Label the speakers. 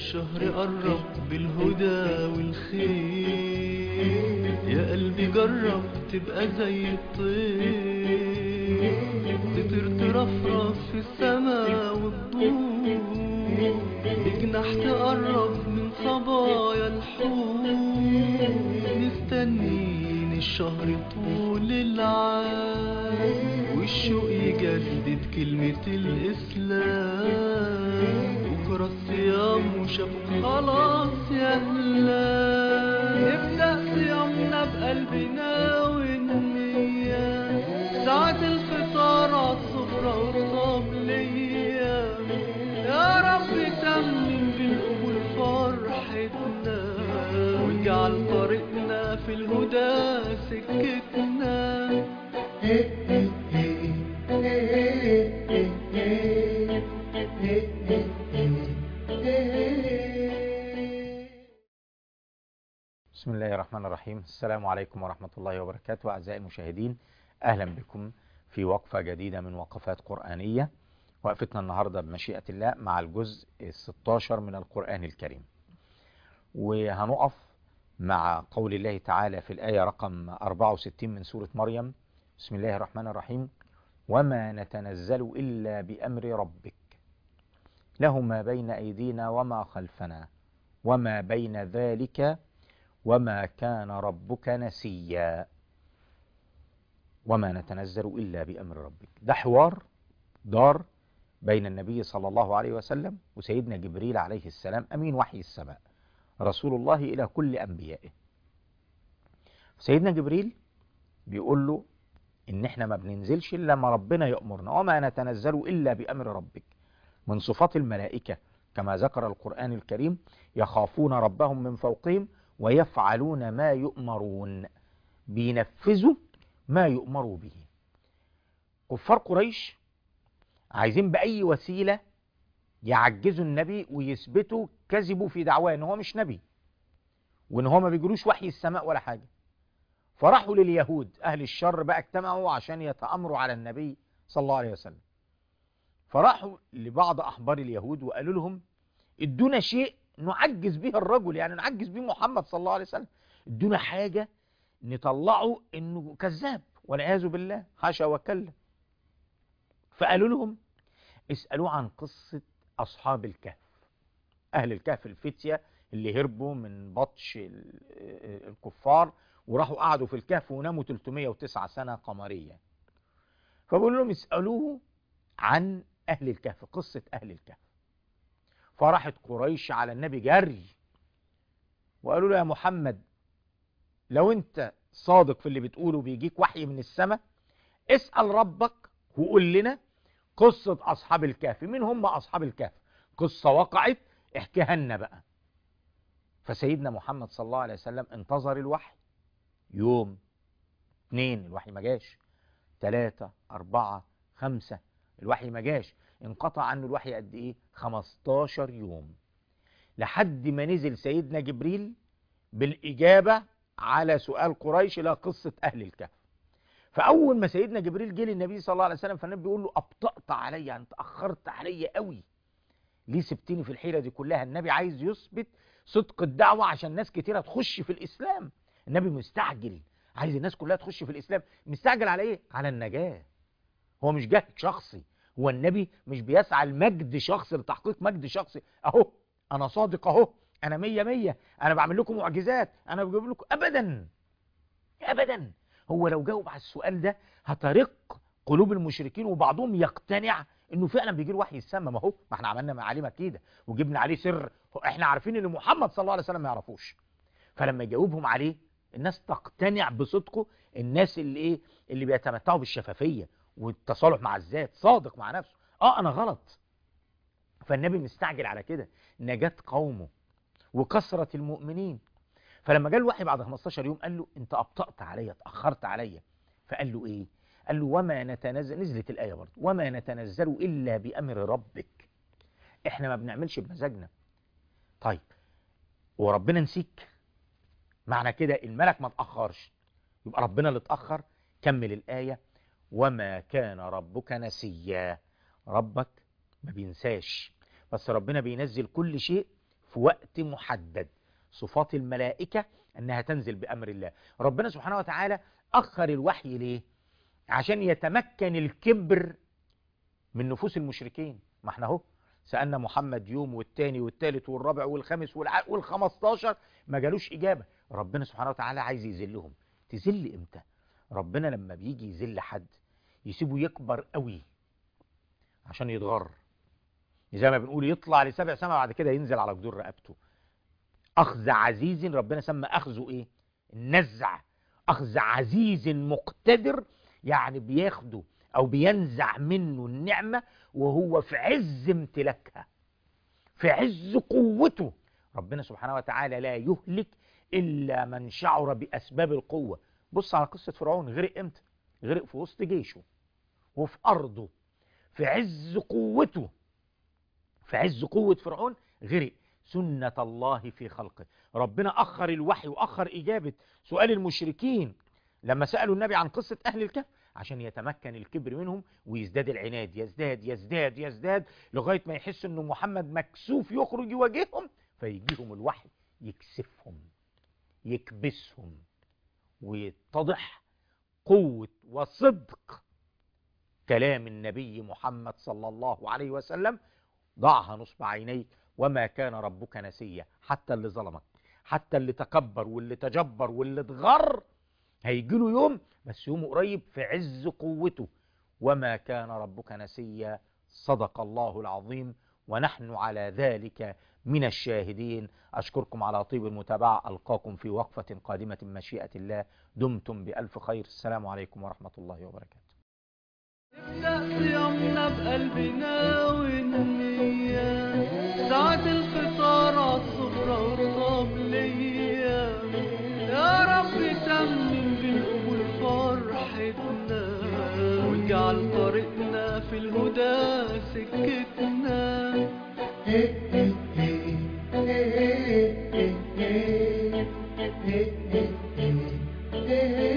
Speaker 1: الشهر قرب بالهدى والخير يا قلبي جرب تبقى زي الطير تطير ترفرف في السما والضوء بجناح تقرب من صبايا الحور مستنين الشهر طول العام والشوق يجدد كلمة الإسلام بكرة الصيام وشافوا خلاص يا هلا نبدأ صيامنا بقلبنا والنية ساعة الفطار عالصفرة والطبلية يا رب تمم بالقبول فرحتنا واجعل طريقنا في الهدى سكتنا
Speaker 2: بسم الله الرحمن الرحيم السلام عليكم ورحمة الله وبركاته أعزائي المشاهدين أهلا بكم في وقفة جديدة من وقفات قرآنية وقفتنا النهاردة بمشيئة الله مع الجزء الستاشر من القرآن الكريم وهنقف مع قول الله تعالى في الآية رقم 64 من سورة مريم بسم الله الرحمن الرحيم وما نتنزل إلا بأمر ربك له ما بين أيدينا وما خلفنا وما بين ذلك وما كان ربك نسيا وما نتنزل إلا بأمر ربك ده حوار دار بين النبي صلى الله عليه وسلم وسيدنا جبريل عليه السلام أمين وحي السماء رسول الله إلى كل أنبيائه سيدنا جبريل بيقول له إن إحنا ما بننزلش إلا ما ربنا يأمرنا وما نتنزل إلا بأمر ربك من صفات الملائكة كما ذكر القرآن الكريم يخافون ربهم من فوقهم ويفعلون ما يؤمرون بينفذوا ما يؤمروا به كفار قريش عايزين بأي وسيلة يعجزوا النبي ويثبتوا كذبوا في دعواه ان هو مش نبي وان هو ما بيجروش وحي السماء ولا حاجة فراحوا لليهود اهل الشر بقى اجتمعوا عشان يتأمروا على النبي صلى الله عليه وسلم فراحوا لبعض احبار اليهود وقالوا لهم ادونا شيء نعجز به الرجل يعني نعجز به محمد صلى الله عليه وسلم ادونا حاجة نطلعه انه كذاب والعياذ بالله حاشا وكلا فقالوا لهم اسألوه عن قصة أصحاب الكهف أهل الكهف الفتية اللي هربوا من بطش الكفار وراحوا قعدوا في الكهف وناموا 309 سنة قمرية فبقول لهم اسألوه عن أهل الكهف قصة أهل الكهف فراحت قريش على النبي جري وقالوا له يا محمد لو انت صادق في اللي بتقوله بيجيك وحي من السماء اسأل ربك وقول لنا قصة أصحاب الكهف مين هم أصحاب الكهف قصة وقعت احكيها لنا بقى فسيدنا محمد صلى الله عليه وسلم انتظر الوحي يوم اثنين الوحي ما جاش ثلاثة أربعة خمسة الوحي ما جاش انقطع عنه الوحي قد ايه 15 يوم لحد ما نزل سيدنا جبريل بالإجابة على سؤال قريش إلى قصة أهل الكهف فأول ما سيدنا جبريل جه للنبي صلى الله عليه وسلم فالنبي بيقول له أبطأت عليا أنت أخرت عليا قوي ليه سبتني في الحيرة دي كلها النبي عايز يثبت صدق الدعوة عشان ناس كتيرة تخش في الإسلام النبي مستعجل عايز الناس كلها تخش في الإسلام مستعجل على إيه؟ على النجاة هو مش جاهد شخصي هو النبي مش بيسعى لمجد شخصي لتحقيق مجد شخصي أهو أنا صادق أهو أنا مية مية أنا بعمل لكم معجزات أنا بجيب لكم أبدا أبدا هو لو جاوب على السؤال ده هترق قلوب المشركين وبعضهم يقتنع انه فعلا بيجي له وحي السماء ما هو ما احنا عملنا معالمه كده وجبنا عليه سر احنا عارفين ان محمد صلى الله عليه وسلم ما يعرفوش فلما يجاوبهم عليه الناس تقتنع بصدقه الناس اللي ايه اللي بيتمتعوا بالشفافيه والتصالح مع الذات صادق مع نفسه اه انا غلط فالنبي مستعجل على كده نجاة قومه وكثرة المؤمنين فلما جاء الوحي بعد 15 يوم قال له انت ابطأت عليا اتأخرت عليا فقال له ايه قال له وما نتنزل نزلت الآية برضه وما نتنزل إلا بأمر ربك احنا ما بنعملش بمزاجنا طيب وربنا نسيك معنى كده الملك ما اتأخرش يبقى ربنا اللي اتأخر كمل الآية وما كان ربك نسيا ربك ما بينساش بس ربنا بينزل كل شيء في في وقت محدد صفات الملائكة أنها تنزل بأمر الله ربنا سبحانه وتعالى أخر الوحي ليه عشان يتمكن الكبر من نفوس المشركين ما احنا اهو سألنا محمد يوم والتاني والتالت والرابع والخامس والع... والخمستاشر ما جالوش إجابة ربنا سبحانه وتعالى عايز يذلهم تذل إمتى ربنا لما بيجي يذل حد يسيبه يكبر قوي عشان يتغر زي ما بنقول يطلع لسبع سما بعد كده ينزل على جدور رقبته أخذ عزيز ربنا سمى أخذه إيه النزع أخذ عزيز مقتدر يعني بياخده أو بينزع منه النعمة وهو في عز امتلاكها في عز قوته ربنا سبحانه وتعالى لا يهلك إلا من شعر بأسباب القوة بص على قصة فرعون غرق امتى غرق في وسط جيشه وفي أرضه في عز قوته في عز قوة فرعون غرق سنة الله في خلقه ربنا أخر الوحي وأخر إجابة سؤال المشركين لما سألوا النبي عن قصة أهل الكهف عشان يتمكن الكبر منهم ويزداد العناد يزداد يزداد يزداد لغاية ما يحس أنه محمد مكسوف يخرج يواجههم فيجيهم الوحي يكسفهم يكبسهم ويتضح قوة وصدق كلام النبي محمد صلى الله عليه وسلم ضعها نصب عينيك وما كان ربك نسيا حتى اللي ظلمك حتى اللي تكبر واللي تجبر واللي اتغر هيجي له يوم بس يوم قريب في عز قوته وما كان ربك نسيا صدق الله العظيم ونحن على ذلك من الشاهدين أشكركم على طيب المتابعة ألقاكم في وقفة قادمة مشيئة الله دمتم بألف خير السلام عليكم ورحمة الله وبركاته
Speaker 1: نبدأ صيامنا بقلبنا والنية ساعة الفطار عالصفرة والطبلية يا رب تمم بالقبول فرحتنا واجعل طريقنا في الهدى سكتنا
Speaker 3: Hey, hey, hey, hey, hey, hey, hey, hey.